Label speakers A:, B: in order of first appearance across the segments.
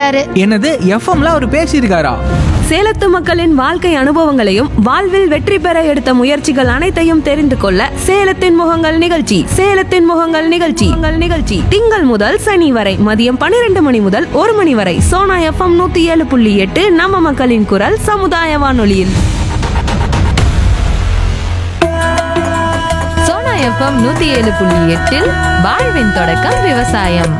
A: பேசியிருக்காரு
B: என்னது எஃப்எம்ல அவர் பேசியிருக்காரா
C: சேலத்து மக்களின் வாழ்க்கை அனுபவங்களையும் வாழ்வில் வெற்றி பெற எடுத்த முயற்சிகள் அனைத்தையும் தெரிந்து கொள்ள சேலத்தின் முகங்கள் நிகழ்ச்சி சேலத்தின் முகங்கள் நிகழ்ச்சி உங்கள் நிகழ்ச்சி திங்கள் முதல் சனி வரை மதியம் பன்னிரண்டு மணி முதல் ஒரு மணி வரை சோனா எஃப்எம் நூத்தி ஏழு புள்ளி எட்டு நம்ம மக்களின் குரல் சமுதாய வானொலியில்
A: சோனா எஃப்எம் நூத்தி ஏழு புள்ளி எட்டில் வாழ்வின் தொடக்கம் விவசாயம்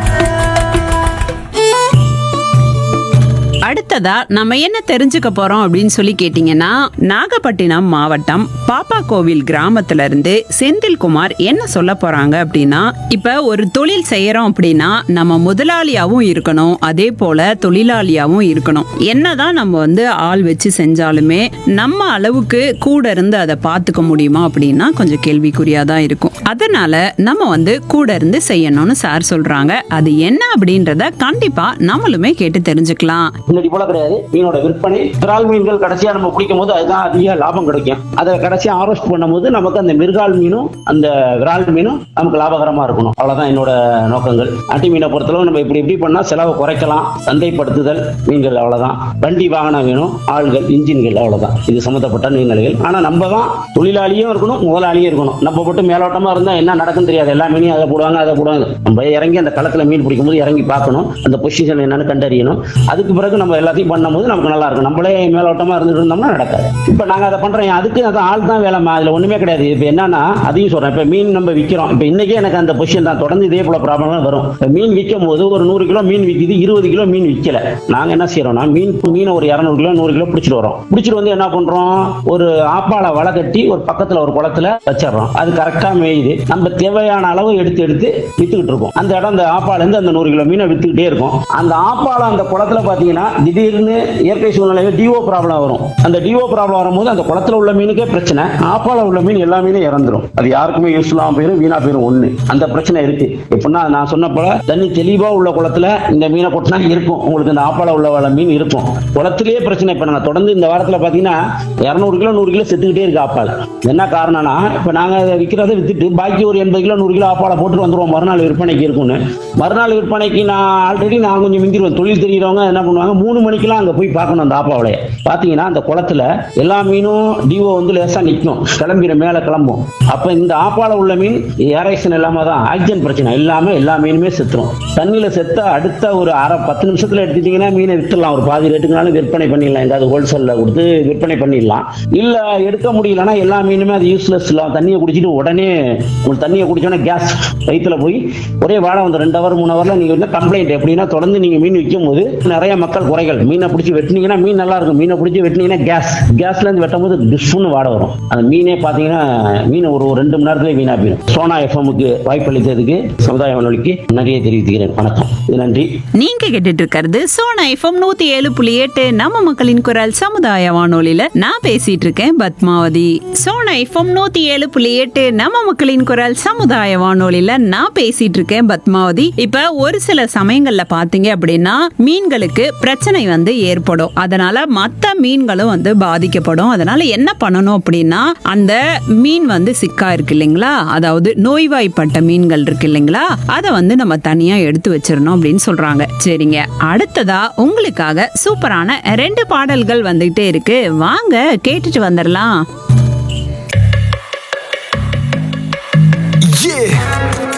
D: அடுத்ததா நம்ம என்ன தெரிஞ்சுக்க போறோம் அப்படின்னு சொல்லி கேட்டீங்கன்னா நாகப்பட்டினம் மாவட்டம் பாப்பா கோவில் கிராமத்துல இருந்து செந்தில்குமார் என்ன சொல்ல போறாங்க அப்படின்னா இப்ப ஒரு தொழில் செய்யறோம் அப்படின்னா நம்ம முதலாளியாவும் இருக்கணும் அதே போல தொழிலாளியாவும் இருக்கணும் என்னதான் நம்ம வந்து ஆள் வச்சு செஞ்சாலுமே நம்ம அளவுக்கு கூட இருந்து அதை பார்த்துக்க முடியுமா அப்படின்னா கொஞ்சம் கேள்விக்குறியா தான் இருக்கும் அதனால நம்ம வந்து கூட இருந்து செய்யணும்னு சார் சொல்றாங்க அது என்ன அப்படின்றத கண்டிப்பா நம்மளுமே கேட்டு தெரிஞ்சுக்கலாம்
E: முன்னாடி போல கிடையாது மீனோட விற்பனை விரால் மீன்கள் கடைசியா நம்ம பிடிக்கும் போது அதுதான் அதிக லாபம் கிடைக்கும் அதை கடைசியா ஆரோஸ்ட் பண்ணும்போது நமக்கு அந்த மிருகால் மீனும் அந்த விரால் மீனும் நமக்கு லாபகரமா இருக்கணும் அவ்வளவுதான் என்னோட நோக்கங்கள் அட்டி மீனை பொறுத்தளவு நம்ம இப்படி இப்படி பண்ணா செலவை குறைக்கலாம் சந்தைப்படுத்துதல் மீன்கள் அவ்வளவுதான் வண்டி வாகனம் வேணும் ஆள்கள் இன்ஜின்கள் அவ்வளவுதான் இது சம்மந்தப்பட்ட நீர்நிலைகள் ஆனா நம்ம தான் தொழிலாளியும் இருக்கணும் முதலாளியும் இருக்கணும் நம்ம மட்டும் மேலோட்டமா இருந்தா என்ன நடக்குன்னு தெரியாது எல்லா மீனையும் அதை போடுவாங்க அதை போடுவாங்க நம்ம இறங்கி அந்த களத்துல மீன் பிடிக்கும் போது இறங்கி பார்க்கணும் அந்த பொசிஷன் என்னன்னு கண்டறியணும் அதுக்கு பிறகு நம்ம எல்லாத்தையும் பண்ணும்போது நமக்கு நல்லா இருக்கும் நம்மளே மேலோட்டமா இருந்துட்டு இருந்தோம்னா நடக்காது இப்ப நாங்க அதை பண்றோம் அதுக்கு அது ஆள் தான் வேலை அதுல ஒண்ணுமே கிடையாது இப்ப என்னன்னா அதையும் சொல்றேன் இப்ப மீன் நம்ம விக்கிறோம் இப்ப இன்னைக்கே எனக்கு அந்த பொசிஷன் தான் தொடர்ந்து இதே போல ப்ராப்ளம் வரும் இப்ப மீன் விற்கும் போது ஒரு நூறு கிலோ மீன் விற்கிது இருபது கிலோ மீன் விற்கல நாங்க என்ன செய்யறோம்னா மீன் மீன் ஒரு இரநூறு கிலோ நூறு கிலோ பிடிச்சிட்டு வரோம் பிடிச்சிட்டு வந்து என்ன பண்றோம் ஒரு ஆப்பால வலை கட்டி ஒரு பக்கத்துல ஒரு குளத்துல வச்சிடறோம் அது கரெக்டா மேயுது நம்ம தேவையான அளவு எடுத்து எடுத்து வித்துக்கிட்டு இருக்கோம் அந்த இடம் அந்த ஆப்பால இருந்து அந்த நூறு கிலோ மீனை வித்துக்கிட்டே இருக்கும் அந்த ஆப்பால அந்த குளத்துல பாத்தீங்கன்னா திடீர்னு இயற்கை சூழ்நிலையில டிஓ ப்ராப்ளம் வரும் அந்த டிஓ ப்ராப்ளம் வரும்போது அந்த குளத்துல உள்ள மீனுக்கே பிரச்சனை ஆப்பால உள்ள மீன் எல்லா மீனும் இறந்துரும் அது யாருக்குமே யூஸ் இல்லாம போயிடும் வீணா போயிடும் ஒண்ணு அந்த பிரச்சனை இருக்கு எப்படின்னா நான் சொன்ன போல தண்ணி தெளிவா உள்ள குளத்துல இந்த மீனை கொட்டினா இருக்கும் உங்களுக்கு இந்த ஆப்பால உள்ள வள மீன் இருக்கும் குளத்திலேயே பிரச்சனை இப்ப நாங்க தொடர்ந்து இந்த வாரத்துல பாத்தீங்கன்னா இருநூறு கிலோ நூறு கிலோ செத்துக்கிட்டே இருக்கு ஆப்பால என்ன காரணம்னா இப்ப நாங்க அதை விற்கிறத வித்துட்டு பாக்கி ஒரு எண்பது கிலோ நூறு கிலோ ஆப்பால போட்டு வந்துருவோம் மறுநாள் விற்பனைக்கு இருக்கும்னு மறுநாள் விற்பனைக்கு நான் ஆல்ரெடி நான் கொஞ்சம் மிந்திருவேன் தொழில் தெரிகிறவங்க என்ன பண்ணுவாங்க மூணு மணிக்கெல்லாம் அங்க போய் பார்க்கணும் அந்த ஆப்பாவளைய பாத்தீங்கன்னா அந்த குளத்துல எல்லா மீனும் டிஓ வந்து லேசா நிற்கும் கிளம்பிற மேல கிளம்பும் அப்ப இந்த ஆப்பால உள்ள மீன் ஏரேஷன் இல்லாம தான் ஆக்சிஜன் பிரச்சனை இல்லாம எல்லா மீனுமே செத்துரும் தண்ணியில செத்த அடுத்த ஒரு அரை பத்து நிமிஷத்துல எடுத்துட்டீங்கன்னா மீனை வித்துடலாம் ஒரு பாதி ரேட்டுக்குனாலும் விற்பனை பண்ணிடலாம் எங்காவது ஹோல்சேல்ல கொடுத்து விற்பனை பண்ணிடலாம் இல்ல எடுக்க முடியலன்னா எல்லா மீனுமே அது யூஸ்லெஸ் இல்லாம தண்ணியை குடிச்சிட்டு உடனே ஒரு தண்ணியை குடிச்சோன்னா கேஸ் வயிற்றுல போய் ஒரே வாழை வந்து ரெண்டு ஹவர் மூணு ஹவர்ல நீங்க வந்து கம்ப்ளைண்ட் எப்படின்னா தொடர்ந்து நீங்க மீன் விற்கும் போது நிறைய மக்கள் குறைகள் மீனை பிடிச்சி வெட்டினீங்கன்னா மீன் நல்லா இருக்கும் மீனை பிடிச்சி வெட்டினீங்கன்னா கேஸ் கேஸ்ல இருந்து வெட்டும் போது டிஷ்னு வாட வரும் அந்த மீனே பாத்தீங்கன்னா மீன் ஒரு ஒரு ரெண்டு மணி நேரத்துல வீணா போயிடும் சோனா எஃப்எம்க்கு வாய்ப்பளித்ததுக்கு சமுதாய வானொலிக்கு நன்றியை தெரிவித்துக்கிறேன் வணக்கம் இது நன்றி
D: நீங்க கேட்டுட்டு இருக்கிறது சோனா எஃப்எம் நூத்தி ஏழு புள்ளி எட்டு நம்ம மக்களின் குரல் சமுதாய வானொலியில நான் பேசிட்டு இருக்கேன் பத்மாவதி சோனா எஃப்எம் நூத்தி ஏழு புள்ளி எட்டு நம்ம மக்களின் குரல் சமுதாய வானொலியில நான் பேசிட்டு இருக்கேன் பத்மாவதி இப்ப ஒரு சில சமயங்கள்ல பாத்தீங்க அப்படின்னா மீன்களுக்கு பிரச்சனை வந்து ஏற்படும் அதனால மத்த மீன்களும் வந்து பாதிக்கப்படும் அதனால என்ன பண்ணணும் அப்படின்னா அந்த மீன் வந்து சிக்கா இருக்கு இல்லைங்களா அதாவது நோய்வாய்ப்பட்ட மீன்கள் இருக்கு இல்லைங்களா அதை வந்து நம்ம தனியா எடுத்து வச்சிடணும் அப்படின்னு சொல்றாங்க சரிங்க அடுத்ததா உங்களுக்காக சூப்பரான ரெண்டு பாடல்கள் வந்துகிட்டே இருக்கு வாங்க கேட்டுட்டு வந்துடலாம்